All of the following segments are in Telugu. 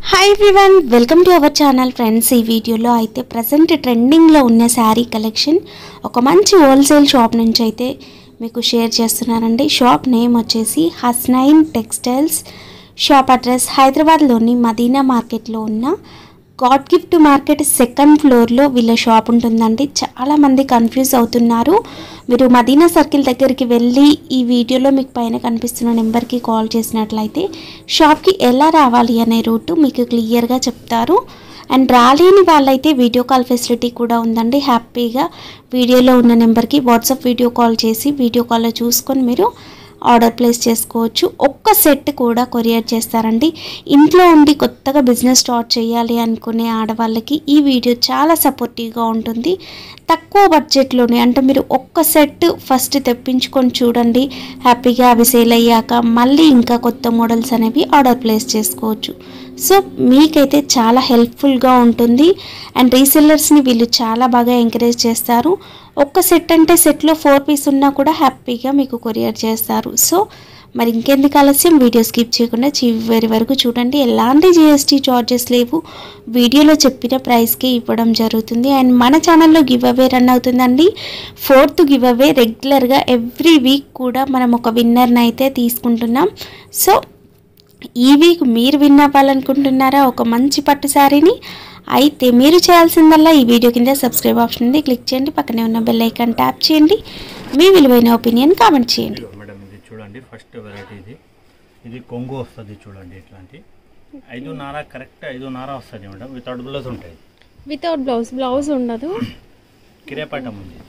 Hi everyone welcome to our channel friends ఈ వీడియోలో అయితే ప్రజెంట్ ట్రెండింగ్లో ఉన్న శారీ కలెక్షన్ ఒక మంచి హోల్సేల్ షాప్ నుంచి అయితే మీకు షేర్ చేస్తున్నానండి షాప్ నేమ్ వచ్చేసి హస్నైన్ టెక్స్టైల్స్ షాప్ అడ్రస్ హైదరాబాద్లోని మదీనా మార్కెట్లో ఉన్న గాడ్ గిఫ్ట్ మార్కెట్ సెకండ్ ఫ్లోర్లో వీళ్ళ షాప్ ఉంటుందండి చాలామంది కన్ఫ్యూజ్ అవుతున్నారు మీరు మదీనా సర్కిల్ దగ్గరికి వెళ్ళి ఈ వీడియోలో మీకు పైన కనిపిస్తున్న నెంబర్కి కాల్ చేసినట్లయితే షాప్కి ఎలా రావాలి అనే రూటు మీకు క్లియర్గా చెప్తారు అండ్ రాలేని వాళ్ళైతే వీడియో కాల్ ఫెసిలిటీ కూడా ఉందండి హ్యాపీగా వీడియోలో ఉన్న నెంబర్కి వాట్సాప్ వీడియో కాల్ చేసి వీడియో కాల్లో చూసుకొని మీరు ఆర్డర్ ప్లేస్ చేసుకోవచ్చు ఒక్క సెట్ కూడా కొరియర్ చేస్తారండి ఇంట్లో ఉండి కొత్తగా బిజినెస్ స్టార్ట్ చేయాలి అనుకునే ఆడవాళ్ళకి ఈ వీడియో చాలా సపోర్టివ్గా ఉంటుంది తక్కువ బడ్జెట్లోనే అంటే మీరు ఒక్క సెట్ ఫస్ట్ తెప్పించుకొని చూడండి హ్యాపీగా అవి సేల్ అయ్యాక మళ్ళీ ఇంకా కొత్త మోడల్స్ అనేవి ఆర్డర్ ప్లేస్ చేసుకోవచ్చు సో మీకైతే చాలా హెల్ప్ఫుల్గా ఉంటుంది అండ్ రీసెల్లర్స్ని వీళ్ళు చాలా బాగా ఎంకరేజ్ చేస్తారు ఒక్క సెట్ అంటే సెట్లో ఫోర్ పీస్ ఉన్నా కూడా హ్యాపీగా మీకు కొరియర్ చేస్తారు సో మరి ఇంకెందుకు ఆలస్యం వీడియో స్కిప్ చేయకుండా చివరి వరకు చూడండి ఎలాంటి జిఎస్టీ చార్జెస్ లేవు వీడియోలో చెప్పిన ప్రైస్కే ఇవ్వడం జరుగుతుంది అండ్ మన ఛానల్లో గివ్ అవే రన్ అవుతుందండి ఫోర్త్ గివ్ అవే రెగ్యులర్గా ఎవ్రీ వీక్ కూడా మనం ఒక విన్నర్ని అయితే తీసుకుంటున్నాం సో ఈ వీక్ మీరు విన్ అవ్వాలనుకుంటున్నారా ఒక మంచి పట్టు శారీని అయితే మీరు చేయాల్సిందల్లా ఈ వీడియో కింద సబ్స్క్రైబ్ ఆప్షన్ ఉంది క్లిక్ చేయండి పక్కనే ఉన్న బెల్ ఐకాన్ ట్యాప్ చేయండి మీ విలువైన ఒపీనియన్ కామెంట్ చేయండి ఇదిగో మేడం ఇది చూడండి ఫస్ట్ వెరైటీ ఇది ఇది కొంగు వస్తుంది చూడండి ఇట్లాంటి ఐదున్నర కరెక్ట్ ఐదున్నర వస్తుంది మేడం వితౌట్ బ్లౌజ్ ఉంటుంది వితౌట్ బ్లౌజ్ బ్లౌజ్ ఉండదు కిరేపటం ఉంది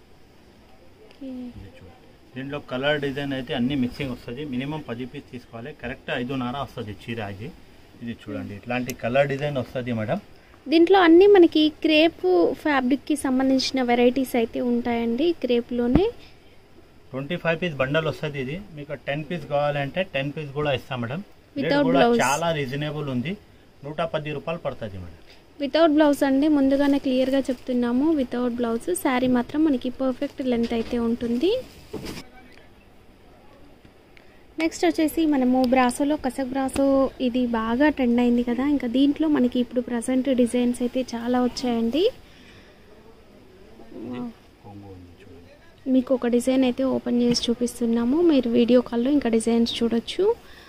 ఇది చూడండి దీంట్లో కలర్ డిజైన్ అయితే అన్ని మిక్సింగ్ వస్తుంది మినిమం పది పీస్ తీసుకోవాలి కరెక్ట్ ఐదున్నర వస్తుంది చీర ఇది ఇది చూడండి ఇట్లాంటి కలర్ డిజైన్ వస్తుంది మేడం దీంట్లో అన్ని మనకి క్రేప్ ఫ్యాబ్రిక్ కి సంబంధించిన వెరైటీస్ అయితే ఉంటాయండి క్రేప్ లోనే ట్వంటీ ఫైవ్ పీస్ బండల్ వస్తుంది ఇది మీకు టెన్ పీస్ కావాలంటే టెన్ పీస్ కూడా ఇస్తాం మేడం రేట్ Without కూడా blouse. చాలా రీజనబుల్ ఉంది నూట పది రూపాయలు పడుతుంది మేడం వితౌట్ బ్లౌజ్ అండి ముందుగానే క్లియర్ గా చెప్తున్నాము వితౌట్ బ్లౌజ్ శారీ మాత్రం మనకి పర్ఫెక్ట్ లెంత్ అయితే ఉంటుంది నెక్స్ట్ వచ్చేసి మనము బ్రాసోలో కసక్ బ్రాసో ఇది బాగా ట్రెండ్ అయింది కదా ఇంకా దీంట్లో మనకి ఇప్పుడు ప్రజెంట్ డిజైన్స్ అయితే చాలా వచ్చాయండి కొంగు ఉంది చూడండి మీకు ఒక డిజైన్ అయితే ఓపెన్ చేసి చూపిస్తున్నాము మీరు వీడియో కాల్లో ఇంకా డిజైన్స్ చూడొచ్చు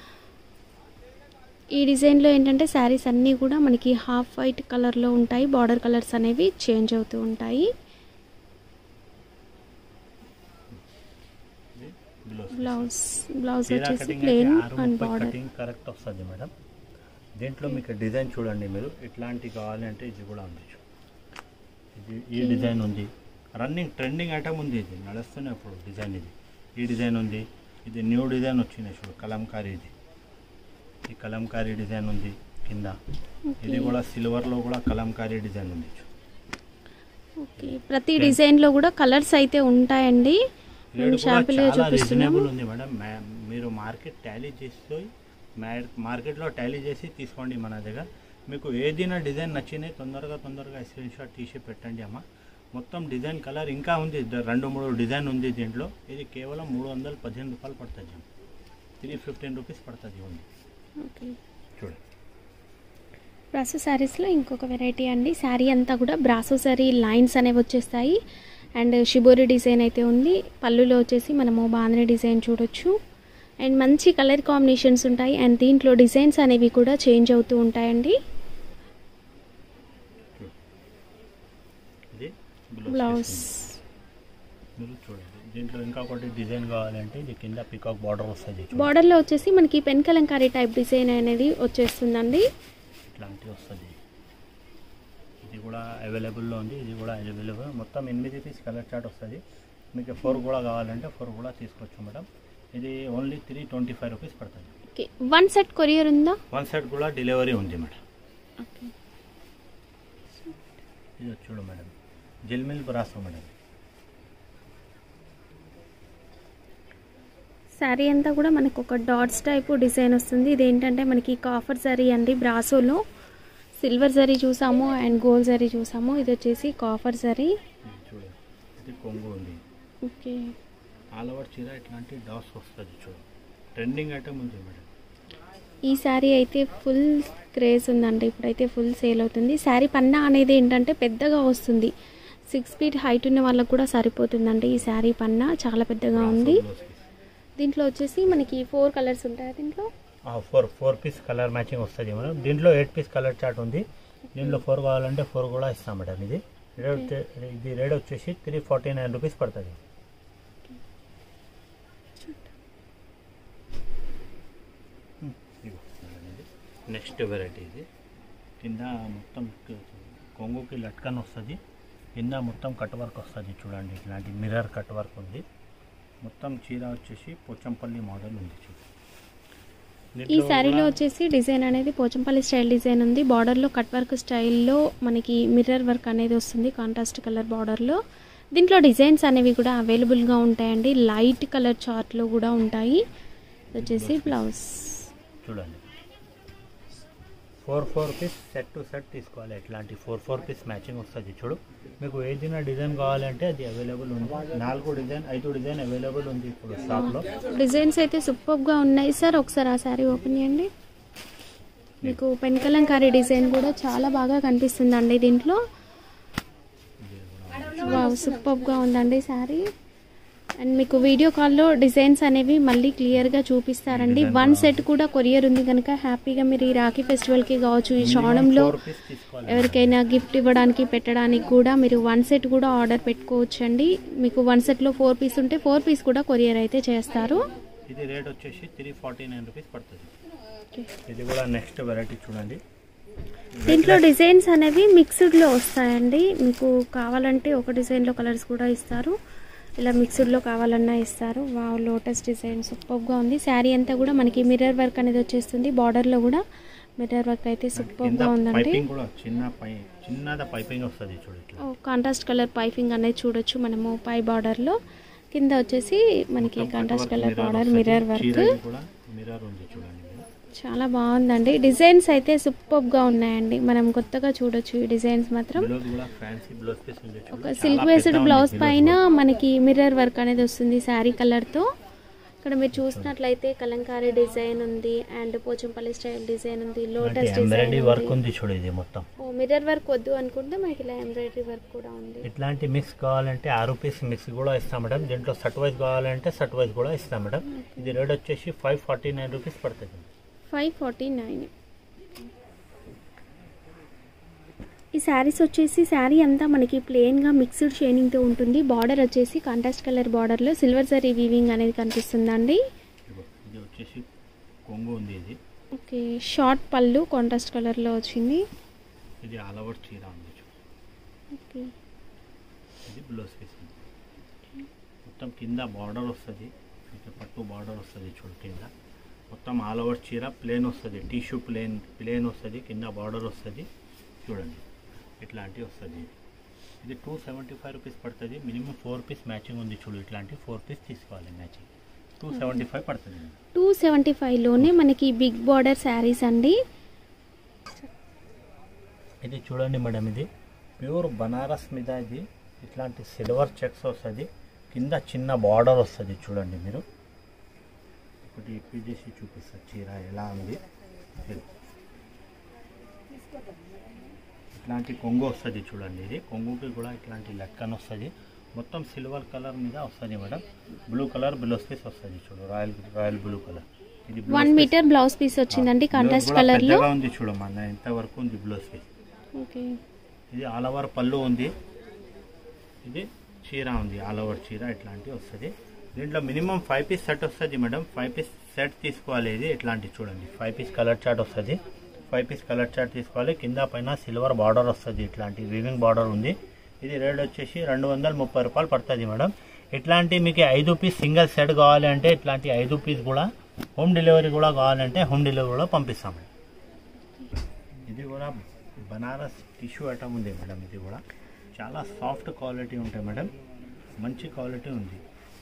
ఈ డిజైన్లో ఏంటంటే శారీస్ అన్నీ కూడా మనకి హాఫ్ వైట్ కలర్లో ఉంటాయి బార్డర్ కలర్స్ అనేవి చేంజ్ అవుతూ ఉంటాయి ఇది బ్లౌజ్ బ్లౌజ్ బ్లౌజ్ చీర వచ్చేసి కటింగ్ అయితే ప్లెయిన్ ఆరు అండ్ ముప్పై బార్డర్ కటింగ్ కరెక్ట్ వస్తుంది మేడం దీంట్లో మీకు డిజైన్ చూడండి మీరు ఇట్లాంటి కావాలంటే ఇది కూడా ఉంది చూ. ఇది ఈ డిజైన్ ఉంది రన్నింగ్ ట్రెండింగ్ ఐటమ్ ఉంది ఇది నడుస్తూనే ఇప్పుడు డిజైన్ ఇది ఈ డిజైన్ ఉంది ఇది న్యూ డిజైన్ వచ్చింది చూడు కలంకారీ ఇది ఈ కలంకారీ డిజైన్ ఉంది కింద ఇది కూడా సిల్వర్లో కూడా కలంకారీ డిజైన్ ఉంది చూ. ఓకే ప్రతి డిజైన్లో కూడా కలర్స్ అయితే ఉంటాయండి రేట్ మేము కూడా షాంపుల్గా చాలా చూపిస్తున్నాము రీజనబుల్ ఉంది మేడం మ్యా- మీరు మార్కెట్ టాలీ చేసి మ్యా- మార్కెట్లో టాలీ చేసి తీసుకోండి మన దగ్గర మీకు ఏదైనా డిజైన్ నచ్చినాయి తొందరగా తొందరగా స్క్రీన్ షాట్ తీసి పెట్టండి అమ్మ మొత్తం డిజైన్ కలర్ ఇంకా ఉంది ద- రెండు మూడు డిజైన్ ఉంది దీంట్లో ఇది కేవలం మూడు వందల పదిహేను రూపాయలు పడుతుంది త్రీ ఫిఫ్టీన్ రూపీస్ పడుతుంది ఉంది ఓకే చూడండి బ్రాసో శారీస్లో ఇంకొక వెరైటీ అండి శారీ అంతా కూడా బ్రాసో శారీ లైన్స్ అనేవి వచ్చేస్తాయి అండ్ షిబోరి డిజైన్ అయితే ఉంది పళ్ళులో వచ్చేసి మనము బాంద్రీ డిజైన్ చూడొచ్చు అండ్ మంచి కలర్ కాంబినేషన్స్ ఉంటాయి అండ్ దీంట్లో డిజైన్స్ అనేవి కూడా చేంజ్ అవుతూ ఉంటాయండి ఇది బ్లౌజ్ బ్లౌజ్ మీరు చూడండి దీంట్లో ఇంకా ఒకటి డిజైన్ కావాలంటే ఇది కింద పికాక్ బార్డర్ వస్తుంది చూడండి. బార్డర్లో వచ్చేసి మనకి పెన్ కలంకారీ టైప్ డిజైన్ అనేది వచ్చేస్తుందండి ఇట్లాంటివి వస్తుంది ఇది కూడా అవైలబుల్లో ఉంది ఇది కూడా అవైలబుల్ మొత్తం ఎనిమిది పీస్ కలర్ చార్ట్ వస్తుంది మీకు ఫోర్ కూడా కావాలంటే ఫోర్ కూడా తీసుకోవచ్చు మేడం ఇది only three twenty five rupees పడుతుంది ఓకే వన్ సెట్ కొరియర్ ఉందా వన్ సైడ్ కూడా డెలివరీ ఉంది మేడం ఓకే ఇది చూడు మేడం జిల్మిల్ బ్రాసో మేడం శారీ అంతా కూడా మనకు ఒక డాట్స్ టైప్ డిజైన్ వస్తుంది ఇది ఏంటంటే మనకి కాఫర్ జరీ అండి బ్రాసోలో సిల్వర్ జరీ చూసాము అండ్ గోల్డ్ జరీ చూసాము ఇది వచ్చేసి కాఫర్ జరీ ఇది చూడు ఇది కొంగు ఉంది ఓకే ఆల్ ఓవర్ చీర ఇట్లాంటి డాట్స్ వస్తుంది చూడు ట్రెండింగ్ ఐటమ్ ఉంది మేడం ఈ శారీ అయితే ఫుల్ క్రేజ్ ఉందండి ఇప్పుడైతే ఫుల్ సేల్ అవుతుంది శారీ పన్నా అనేది ఏంటంటే పెద్దగా వస్తుంది సిక్స్ ఫీట్ హైట్ ఉన్న వాళ్ళకు కూడా సరిపోతుందండి ఈ శారీ పన్నా చాలా పెద్దగా ఉంది బ్లౌజ్ పీస్ దీంట్లో వచ్చేసి మనకి ఫోర్ కలర్స్ ఉంటాయి దీంట్లో four four piece colour matching వస్తుంది మేడం దీంట్లో ఎయిట్ పీస్ కలర్ చార్ట్ ఉంది దీంట్లో ఫోర్ కావాలంటే ఫోర్ కూడా ఇస్తాం మేడం ఇది రేట్ వచ్చే- ఇది రేట్ వచ్చేసి త్రీ ఫార్టీ నైన్ రూపీస్ పడుతుంది నెక్స్ట్ వెరైటీ ఇది కింద మొత్తం క- కొంగుకి లట్కన్ వస్తుంది కింద మొత్తం కట్ వర్క్ వస్తుంది చూడండి ఇట్లాంటి మిర్రర్ కట్ వర్క్ ఉంది మొత్తం చీర వచ్చేసి పోచంపల్లి మోడల్ ఉంది చూడండి ఈ దీంట్లో శారీలో కూడా- వచ్చేసి డిజైన్ అనేది పోచంపల్లి స్టైల్ డిజైన్ ఉంది బార్డర్లో కట్ వర్క్ స్టైల్లో మనకి మిర్రర్ వర్క్ అనేది వస్తుంది కాంట్రాస్ట్ కలర్ బార్డర్లో దీంట్లో డిజైన్స్ అనేవి కూడా అవైలబుల్గా ఉంటాయండి లైట్ కలర్ చార్ట్లో కూడా ఉంటాయి ఇది వచ్చేసి బ్లౌజ్ చూడండి four four piece set two set తీసుకోవాలి ఇట్లాంటి ఫోర్ ఫోర్ పీస్ మ్యాచింగ్ వస్తుంది చూడు మీకు ఏదైనా డిజైన్ కావాలంటే అది అవైలబుల్ ఉంది నాలుగు డిజైన్ ఐదు డిజైన్ అవైలబుల్ ఉంది ఇప్పుడు స్టాక్లో డిజైన్స్ అయితే సూపర్గా ఉన్నాయి సార్ ఒకసారి ఆ శారీ ఓపెన్ చేయండి మీకు పెన్ కలంకారీ డిజైన్ కూడా చాలా బాగా కనిపిస్తుందండి దీంట్లో వావ్ సూపర్గా ఉందండి శారీ అండ్ మీకు వీడియో కాల్లో డిజైన్స్ అనేవి మళ్ళీ క్లియర్గా చూపిస్తారండి వన్ సెట్ కూడా కొరియర్ ఉంది కనుక హ్యాపీగా మీరు ఈ రాఖీ ఫెస్టివల్కి కావచ్చు ఈ శ్రావణంలో ఫోర్ పీస్ తీసుకోవాలి ఎవరికైనా గిఫ్ట్ ఇవ్వడానికి పెట్టడానికి కూడా మీరు వన్ సెట్ కూడా ఆర్డర్ పెట్టుకోవచ్చండి మీకు వన్ సెట్లో ఫోర్ పీస్ ఉంటే ఫోర్ పీస్ కూడా కొరియర్ అయితే చేస్తారు ఇది రేట్ వచ్చేసి త్రీ ఫార్టీ నైన్ రూపీస్ పడుతుంది ఇది కూడా నెక్స్ట్ వెరైటీ చూడండి దీంట్లో డిజైన్స్ అనేవి మిక్స్డ్లో వస్తాయండి మీకు కావాలంటే ఒక డిజైన్లో కలర్స్ కూడా ఇస్తారు ఇలా మిక్స్డ్లో కావాలన్నా ఇస్తారు వావ్ లోటస్ డిజైన్ సూపర్గా ఉంది శారీ అంతా కూడా మనకి మిర్రర్ వర్క్ అనేది వచ్చేస్తుంది బార్డర్లో కూడా మిర్రర్ వర్క్ అయితే కింద సూపర్గా ఉందండి పైపింగ్ కూడా చిన్న పై చిన్నద పైపింగ్ వస్తుంది చూడు ఇట్లా కాంట్రాస్ట్ కలర్ పైపింగ్ అనేది చూడొచ్చు మనము పై బార్డర్లో కింద వచ్చేసి మనకి మొత్తం contrast cut work colour mirror border వస్తది. మిర్రర్ వర్క్ చీరకి కూడా మిర్రర్ ఉంది చూడండి మీరు. చాలా బాగుందండి డిజైన్స్ అయితే సూపర్గా ఉన్నాయండి మనం కొత్తగా చూడొచ్చు ఈ డిజైన్స్ మాత్రం బ్లౌజ్ కూడా ఫ్యాన్సీ బ్లౌజ్ పీస్ ఉంది చూడు. ఒక చాలా సిల్క్ పెద్ద వేస్డ్ ఉంది బ్లౌజ్ బ్లౌజ్ పైన కూడా. మనకి మిర్రర్ వర్క్ అనేది వస్తుంది శారీ కలర్తో ఇక్కడ మీరు చూసినట్లయితే కలంకారీ డిజైన్ ఉంది అండ్ పోచంపల్లి స్టైల్ డిజైన్ ఉంది లోటస్ డిజైన్ ఎంబ్రాయిడరీ వర్క్ ఉంది చూడు ఇది మొత్తం ఓ మిర్రర్ వర్క్ వద్దు అనుకుంటే మనకి ఇలా ఎంబ్రాయిడరీ వర్క్ కూడా ఉంది ఇట్లాంటి మిక్స్ కావాలంటే ఆరు పీస్ మిక్స్ కూడా ఇస్తాం మేడం దీంట్లో సట్ వైజ్ కావాలంటే సట్ వైజ్ కూడా ఇస్తాం మేడం ఇది రేట్ వచ్చేసి ఫైవ్ ఫార్టీ నైన్ రూపీస్ పడుతుంది ఫైవ్ ఫార్టీ నైన్ ఈ శారీస్ వచ్చేసి శారీ అంతా మనకి ప్లెయిన్గా మిక్స్డ్ షైనింగ్తో ఉంటుంది బార్డర్ వచ్చేసి కాంట్రాస్ట్ కలర్ బార్డర్లో సిల్వర్ జరీ వీవింగ్ అనేది కనిపిస్తుందండి ఇదిగో, ఇది వచ్చేసి కొంగు ఉంది ఇది ఓకే షార్ట్ పళ్ళు కాంట్రాస్ట్ కలర్లో వచ్చింది ఇది ఆల్ ఓవర్ చీర ఉంది చూడు. ఓకే ఇది బ్లౌజ్ పీస్ ఉంది మొత్తం కింద బార్డర్ వస్తుంది ఇట్లా పట్టు బార్డర్ వస్తుంది చూడు కింద మొత్తం ఆల్ ఓవర్ చీర ప్లేన్ వస్తుంది టిష్యూ ప్లేన్ ప్లేన్ వస్తుంది కింద బార్డర్ వస్తుంది చూడండి ఇట్లాంటివి వస్తుంది ఇది టూ సెవెంటీ ఫైవ్ రూపీస్ పడుతుంది మినిమం ఫోర్ పీస్ మ్యాచింగ్ ఉంది చూడు ఇట్లాంటి ఫోర్ పీస్ తీసుకోవాలి మ్యాచింగ్ టూ సెవెంటీ ఫైవ్ పడుతుంది టూ సెవెంటీ ఫైవ్లోనే మనకి బిగ్ బార్డర్ శారీస్ అండి ఇది చూడండి మేడం ఇది ప్యూర్ బనారస్ మీద ఇది ఇట్లాంటి సిల్వర్ చెక్స్ వస్తుంది కింద చిన్న బార్డర్ వస్తుంది చూడండి మీరు ఒకటి ఇప్పి చేసి చూపిస్తారు చీర ఎలా ఉంది ఇది. ఇట్లాంటి కొంగు వస్తుంది చూడండి ఇది కొంగుకి కూడా ఇట్లాంటి లెక్కన వస్తుంది మొత్తం సిల్వర్ కలర్ మీద వస్తుంది madam blue colour blouse piece వస్తుంది చూడు రాయల్ రాయల్ బ్లూ కలర్ ఇది blouse one piece. Metre blouse piece వచ్చిందండి బ్లౌజ్ కాంట్రాస్ట్ కూడా కలర్లో పెద్దగా ఉంది చూడమ్మా ఇంత వరకు ఉంది బ్లౌజ్ పీస్ ఓకే ఇది ఆల్ ఓవర్ పళ్ళు ఉంది ఇది చీర ఉంది ఆల్ ఓవర్ చీర ఇట్లాంటివి వస్తుంది దీంట్లో మినిమం ఫైవ్ పీస్ సెట్ వస్తుంది మేడం ఫైవ్ పీస్ సెట్ తీసుకోవాలి ఇది ఇట్లాంటివి చూడండి ఫైవ్ పీస్ కలర్ చార్ట్ వస్తుంది ఫైవ్ పీస్ కలర్ చార్ట్ తీసుకోవాలి కింద పైన సిల్వర్ బార్డర్ వస్తుంది ఇట్లాంటి వీవింగ్ బార్డర్ ఉంది ఇది రేట్ వచ్చేసి రెండు వందల ముప్పై రూపాయలు పడుతుంది మేడం ఇట్లాంటి మీకు ఐదు పీస్ సింగిల్ సెట్ కావాలి అంటే ఇట్లాంటి ఐదు పీస్ కూడా హోమ్ డెలివరీ కూడా కావాలంటే హోమ్ డెలివరీ కూడా పంపిస్తాం మేడం ఇది కూడా బనారస్ టిష్యూ ఐటమ్ ఉంది మేడం ఇది కూడా చాలా సాఫ్ట్ క్వాలిటీ ఉంటాయి మేడం మంచి క్వాలిటీ ఉంది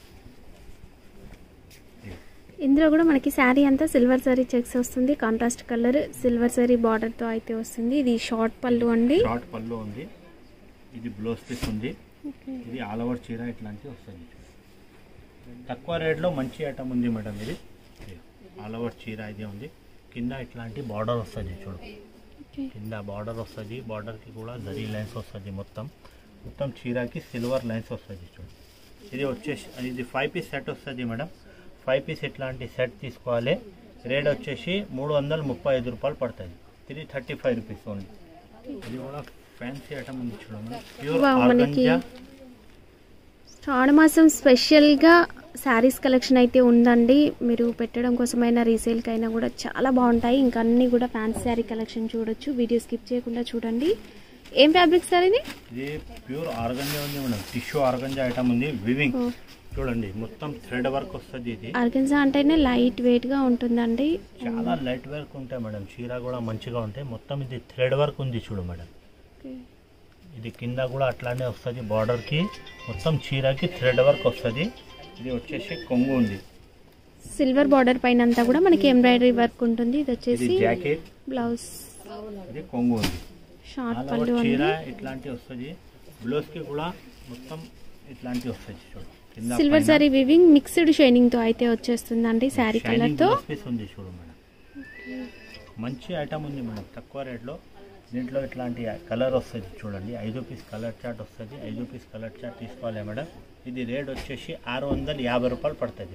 ఇందులో కూడా మనకి శారీ అంతా సిల్వర్ జరీ చెక్స్ వస్తుంది కాంట్రాస్ట్ కలర్ సిల్వర్ జరీ బార్డర్తో అయితే వస్తుంది ఇది షార్ట్ పళ్ళు అండి షార్ట్ పళ్ళు ఉంది ఇది బ్లౌజ్ పీస్ ఉంది ఇది ఆల్ ఓవర్ చీర ఇట్లాంటివి వస్తుంది తక్కువ రేట్లో మంచి ఐటమ్ ఉంది మేడం ఇది ఆల్ ఓవర్ చీర ఇదే ఉంది కింద ఇట్లాంటి బార్డర్ వస్తుంది చూడు ఓకే కింద బార్డర్ వస్తుంది బార్డర్కి కూడా జరీ లైన్స్ వస్తుంది మొత్తం మొత్తం చీరకి సిల్వర్ లైన్స్ వస్తుంది చూడు ఇది వచ్చేసి ఇది ఫైవ్ పీస్ సెట్ వస్తుంది మేడం ఫైవ్ పీస్ ఇట్లాంటి సెట్ తీసుకోవాలి రేట్ వచ్చేసి మూడు వందల ముప్పై ఐదు రూపాయలు పడుతుంది three thirty five rupees only ఇది కూడా ఫ్యాన్సీ ఐటమ్ ఉంది చూడు మేడం ప్యూర్ వావ్, మనకి ఆర్గంజా శ్రావణ మాసం స్పెషల్గా శారీస్ కలెక్షన్ అయితే ఉందండి మీరు పెట్టడం కోసమైనా రీసేల్కి అయినా కూడా చాలా బాగుంటాయి ఇంకా అన్నీ కూడా ఫ్యాన్సీ శారీ కలెక్షన్ చూడొచ్చు వీడియో స్కిప్ చేయకుండా చూడండి ఏం ఫ్యాబ్రిక్ సార్ ఇది ఇది ప్యూర్ ఆర్గంజా ఉంది మేడం టిష్యూ ఆర్గంజా ఐటమ్ ఉంది వివింగ్ ఓ. చూడండి మొత్తం థ్రెడ్ వర్క్ వస్తుంది ఇది ఆర్గన్జా అంటేనే లైట్ వెయిట్గా ఉంటుందండి చాలా లైట్ వర్క్ ఉంటాయి మేడం చీర కూడా మంచిగా ఉంటాయి మొత్తం ఇది థ్రెడ్ వర్క్ ఉంది చూడు మేడం ఓకే. ఇది కింద కూడా అట్లానే వస్తుంది బార్డర్కి మొత్తం చీరకి థ్రెడ్ వర్క్ వస్తుంది ఇది వచ్చేసి కొంగు ఉంది సిల్వర్ బార్డర్ పైన అంతా కూడా మనకి ఎంబ్రాయిడరీ వర్క్ ఉంటుంది ఇది ఇది వచ్చేసి జాకెట్ బ్లౌజ్ ఇది కొంగు ఉంది షార్ట్ ఆల్ పళ్ళు ఓవర్ చీర ఉంది ఇట్లాంటి వస్తుంది బ్లౌజ్కి కూడా మొత్తం ఇట్లాంటి వస్తుంది చూడు కింద సిల్వర్ పైన సారీ వివింగ్ మిక్స్డ్ షైనింగ్ తో అయితే వచ్చేస్తుందండి శారీ కలర్ షైనింగ్ తో బ్లౌజ్ పీస్ ఉంది చూడు మేడం మంచి ఐటమ్ ఉంది మేడం తక్కువ రేట్లో దీంట్లో ఇట్లాంటి కలర్ వస్తుంది చూడండి ఐదు పీస్ కలర్ చార్ట్ వస్తుంది ఐదు పీస్ కలర్ చార్ట్ తీసుకోవాలి మేడం ఇది రేట్ వచ్చేసి ఆరు వందల యాభై రూపాయలు పడుతుంది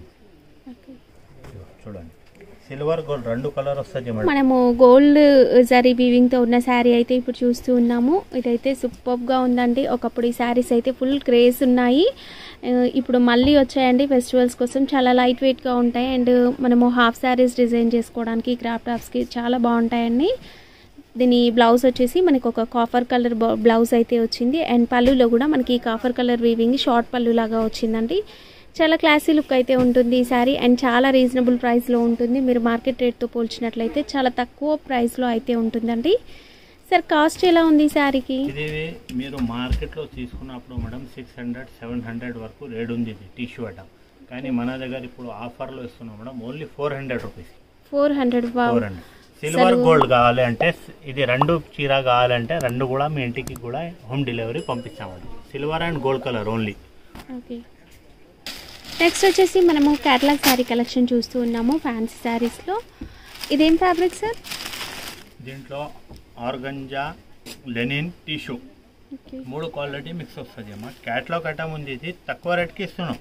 ఇదిగో చూడండి సిల్వర్ గోల్డ్ రెండు కలర్ వస్తుంది మేడం మనము గోల్డ్ జరీ వీవింగ్ తో ఉన్న శారీ అయితే ఇప్పుడు చూస్తూ ఉన్నాము ఇదైతే సూపర్ గా ఉందండి ఒకప్పుడు ఈ శారీస్ అయితే ఫుల్ క్రేజ్ ఉన్నాయి ఆ, ఇప్పుడు మళ్ళీ వచ్చాయండి ఫెస్టివల్స్ కోసం చాలా లైట్ వెయిట్ గా ఉంటాయి అండ్ మనము హాఫ్ శారీస్ డిజైన్ చేసుకోవడానికి క్రాఫ్ట్ టాప్స్ కి చాలా బాగుంటాయండి దీని బ్లౌజ్ వచ్చేసి మనకి ఒక కాఫర్ కలర్ బ్లౌజ్ అయితే వచ్చింది అండ్ పళ్ళులో కూడా మనకి కాఫర్ కలర్ వీవింగ్ షార్ట్ పళ్ళు లాగా వచ్చిందండి చాలా క్లాసీ లుక్ అయితే ఉంటుంది ఈ శారీ అండ్ చాలా రీజనబుల్ ప్రైస్లో ఉంటుంది మీరు మార్కెట్ రేట్తో పోల్చినట్లయితే చాలా తక్కువ ప్రైస్లో అయితే ఉంటుందండి సార్ కాస్ట్ ఎలా ఉంది ఈ శారీకి ఇది మీరు మార్కెట్లో తీసుకున్నప్పుడు madam six hundred seven hundred వరకు రేట్ ఉంది ఇది టిష్యూ ఐటమ్ కానీ మన దగ్గర ఇప్పుడు ఆఫర్లో ఇస్తున్నాం madam only four hundred rupees four hundred four hundred silver gold కావాలి అంటే ఇది రెండు చీర కావాలంటే రెండు కూడా మీ ఇంటికి కూడా హోమ్ డెలివరీ పంపిస్తామండి silver and gold colour only okay next వచ్చేసి మనము క్యాటలాగ్ శారీ కలెక్షన్ చూస్తూ ఉన్నాము ఫ్యాన్సీ శారీస్లో ఇదేం ఫ్యాబ్రిక్ సార్ దీంట్లో ఆర్గంజా లెనిన్ టిష్యూ ఓకే మూడు క్వాలిటీ మిక్స్ వస్తుంది అమ్మా క్యాట్లాగ్ ఐటమ్ ఉంది ఇది తక్కువ రేట్కి ఇస్తున్నాం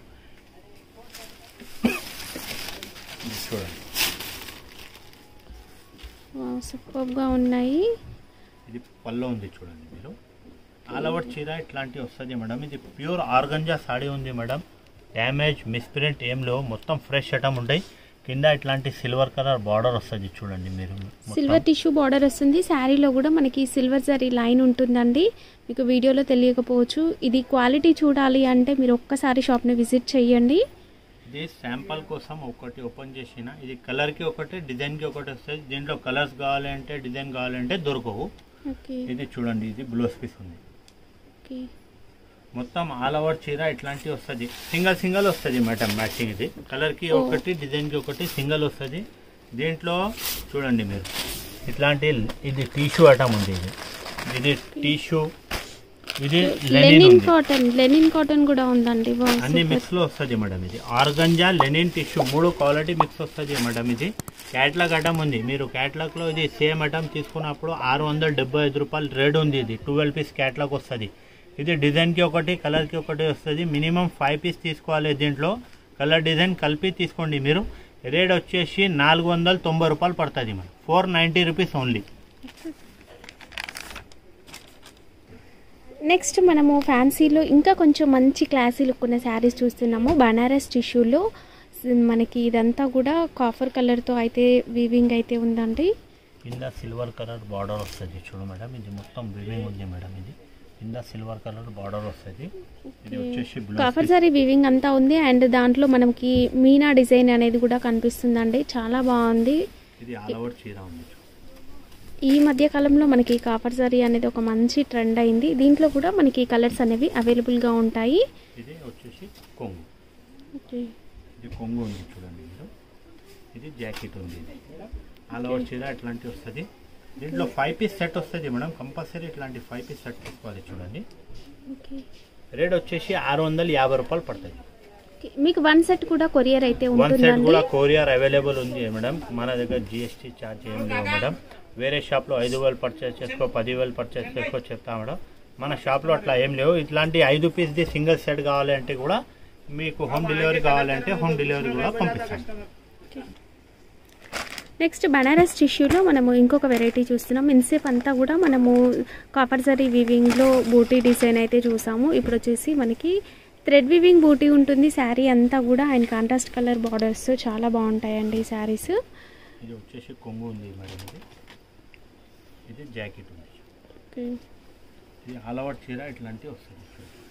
ఇది చూడండి సూపర్గా ఉన్నాయి ఇది పళ్ళు ఉంది చూడండి మీరు ఆల్ ఓవర్ చీర ఇట్లాంటివి వస్తుంది మేడం ఇది ప్యూర్ ఆర్గంజా సాడీ ఉంది మేడం డ్యామేజ్ మిస్ప్రింట్ ఏం లేవు మొత్తం ఫ్రెష్ ఐటమ్ ఉంటాయి కింద ఇట్లాంటి సిల్వర్ కలర్ బార్డర్ వస్తుంది చూడండి మీరు మొత్తం. సిల్వర్ టిష్యూ బార్డర్ వస్తుంది శారీలో కూడా మనకి సిల్వర్ జరీ లైన్ ఉంటుందండి మీకు వీడియోలో తెలియకపోవచ్చు ఇది క్వాలిటీ చూడాలి అంటే మీరు ఒక్కసారి షాప్ని విజిట్ చేయండి ఇది శాంపల్ కోసం ఒకటి ఓపెన్ చేసిన ఇది కలర్కి ఒకటి డిజైన్కి ఒకటి వస్తుంది దీంట్లో కలర్స్ కావాలంటే డిజైన్ కావాలంటే దొరకవు ఓకే ఇది చూడండి ఇది బ్లౌజ్ పీస్ ఉంది ఓకే మొత్తం ఆల్ ఓవర్ చీర ఇట్లాంటివి వస్తుంది సింగల్ సింగల్ వస్తుంది మేడం మ్యాచింగ్ ఇది కలర్కి ఓ. ఒకటి డిజైన్కి ఒకటి సింగల్ వస్తుంది దీంట్లో చూడండి మీరు ఇట్లాంటి ఇది టిష్యూ ఐటమ్ ఉంది ఇది ఇది టిష్యూ ఇది లెనిన్ లెనిన్ ఉంది కాటన్ లెనిన్ కాటన్ కూడా ఉందండి వావ్, అన్ని సూపర్. మిక్స్ లో వస్తుంది మేడం ఇది ఆర్గంజా లెనిన్ టిష్యూ మూడు క్వాలిటీ మిక్స్ వస్తుంది మేడం ఇది క్యాట్లాగ్ ఐటమ్ ఉంది మీరు క్యాట్లాగ్ లో ఇది సేమ్ ఐటమ్ తీసుకున్నప్పుడు ఆరు వందల డెబ్బై ఐదు రూపాయలు రేట్ ఉంది ఇది ట్వెల్వ్ పీస్ క్యాట్లాగ్ వస్తుంది ఇది డిజైన్ కి ఒకటి కలర్ కి ఒకటి వస్తుంది మినిమం ఫైవ్ పీస్ తీసుకోవాలి దీంట్లో కలర్ డిజైన్ కలిపి తీసుకోండి మీరు రేట్ వచ్చేసి నాలుగు వందల తొంభై రూపాయలు పడుతుంది madam four ninety rupees only next మనము ఫ్యాన్సీలో ఇంకా కొంచెం మంచి క్లాసీ లుక్ ఉన్న శారీస్ చూస్తున్నాము బనారస్ టిష్యూలో మనకి ఇదంతా కూడా కాఫర్ కలర్తో అయితే వీవింగ్ అయితే ఉందండి కింద సిల్వర్ కలర్ బార్డర్ వస్తుంది చూడు మేడం ఇది మొత్తం వివింగ్ ఉంది మేడం ఇది కింద సిల్వర్ కలర్ బార్డర్ వస్తుంది ఇది వచ్చేసి కాఫర్ బ్లౌజ్ సారీ వీవింగ్ అంతా ఉంది అండ్ దాంట్లో మనకి మీనా డిజైన్ అనేది కూడా కనిపిస్తుందండి చాలా బాగుంది ఇది ఆల్ ఓవర్ చీర ఉంది చూడు. ఈ మధ్య కాలంలో మనకి కాఫర్ సారీ అనేది ఒక మంచి ట్రెండ్ అయింది దీంట్లో కూడా మనకి కలర్స్ అనేవి అవైలబుల్గా ఉంటాయి ఇది వచ్చేసి కొంగు ఇది కొంగు ఉంది చూడండి మీరు ఇది జాకెట్ ఉంది ఇది ఆల్ ఓవర్ చీర ఇట్లాంటి వస్తుంది దీంట్లో ఫైవ్ పీస్ సెట్ వస్తుంది మేడం కంపల్సరీ ఇట్లాంటి ఫైవ్ పీస్ సెట్ తీసుకోవాలి చూడండి ఓకే రేట్ వచ్చేసి ఆరు వందల యాభై రూపాయలు పడుతుంది ఓకే మీకు వన్ సెట్ కూడా కొరియర్ అయితే వన్ సెట్ ఉంటుందండి కూడా కొరియర్ అవైలబుల్ ఉంది మేడం మన దగ్గర జిఎస్టీ ఛార్జ్ ఏం లేవు మేడం వేరే షాప్లో ఐదు వేలు పర్చేస్ చేసుకో పది వేలు పర్చేస్ చేసుకో చెప్తా మేడం మన షాప్లో అట్లా ఏం లేవు ఇట్లాంటి ఐదు పీస్ది సింగిల్ సెట్ కావాలి అంటే కూడా మీకు హోమ్ డెలివరీ కావాలంటే హోమ్ డెలివరీ కూడా పంపిస్తాం నెక్స్ట్ బనారస్ టిష్యూలో మనము ఇంకొక వెరైటీ చూస్తున్నాం ఇన్సేప్ అంతా కూడా మనము కాపర్ జరీ వివింగ్లో బూటీ డిజైన్ అయితే చూసాము ఇప్పుడు వచ్చేసి మనకి థ్రెడ్ వివింగ్ బూటీ ఉంటుంది శారీ అంతా కూడా అండ్ కాంట్రాస్ట్ కలర్ బార్డర్స్ చాలా బాగుంటాయండి ఈ శారీస్ ఇది వచ్చేసి కొంగు ఉంది మేడం ఇది ఇది జాకెట్ ఉంది ఇది ఆలవట్ చీర ఇట్లాంటివి వస్తుంది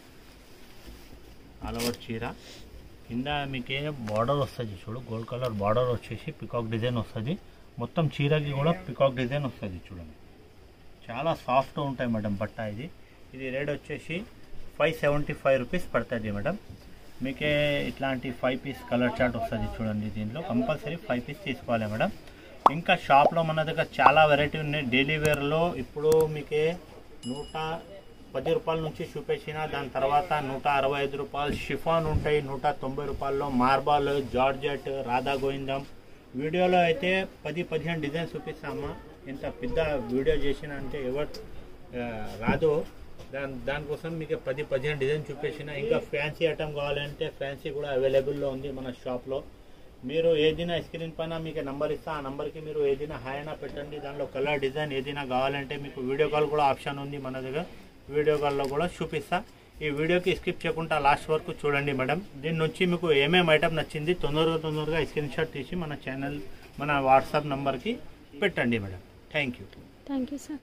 ఆలవట్ చీర కింద మీకు బార్డర్ వస్తుంది చూడు గోల్డ్ కలర్ బార్డర్ వచ్చేసి పికాక్ డిజైన్ వస్తుంది మొత్తం చీరకి కూడా పికాక్ డిజైన్ వస్తుంది చూడండి చాలా సాఫ్ట్ ఉంటాయి మేడం బట్ట ఇది ఇది రేట్ వచ్చేసి ఫైవ్ సెవెంటీ ఫైవ్ రూపీస్ పడుతుంది మేడం మీకే ఇట్లాంటి ఫైవ్ పీస్ కలర్ చార్ట్ వస్తుంది చూడండి దీంట్లో కంపల్సరీ ఫైవ్ పీస్ తీసుకోవాలి మేడం ఇంకా షాప్లో మన దగ్గర చాలా వెరైటీ ఉన్నాయి డైలీ వేర్లో ఇప్పుడు మీకే నూట పది రూపాయల నుంచి చూపించిన దాని తర్వాత నూట అరవై ఐదు రూపాయలు షిఫాన్ ఉంటాయి నూట తొంభై రూపాయల్లో మార్బల్ జార్జెట్ రాధా గోవిందం వీడియోలో అయితే పది పదిహేను డిజైన్స్ చూపిస్తామా ఇంత పెద్ద వీడియో చేసిన అంటే ఎవరు ఆ, రాదు దాని దానికోసం మీకు పది పదిహేను డిజైన్ చూపించిన ఇంకా ఫ్యాన్సీ ఐటమ్ కావాలంటే ఫ్యాన్సీ కూడా అవైలబుల్లో ఉంది మన షాప్లో మీరు ఏదైనా స్క్రీన్ పైన మీకు నెంబర్ ఇస్తా ఆ నెంబర్కి మీరు ఏదైనా హాయ్ అయినా పెట్టండి దానిలో కలర్ డిజైన్ ఏదైనా కావాలంటే మీకు వీడియో కాల్ కూడా ఆప్షన్ ఉంది మన దగ్గర వీడియో కాల్లో కూడా చూపిస్తా ఈ వీడియోకి స్కిప్ చేయకుండా లాస్ట్ వరకు చూడండి మేడం దీని నుంచి మీకు ఏమేమి ఐటమ్ నచ్చింది తొందరగా తొందరగా స్క్రీన్ షాట్ తీసి మన ఛానల్ మన వాట్సాప్ నెంబర్కి పెట్టండి madam thank you thank you sir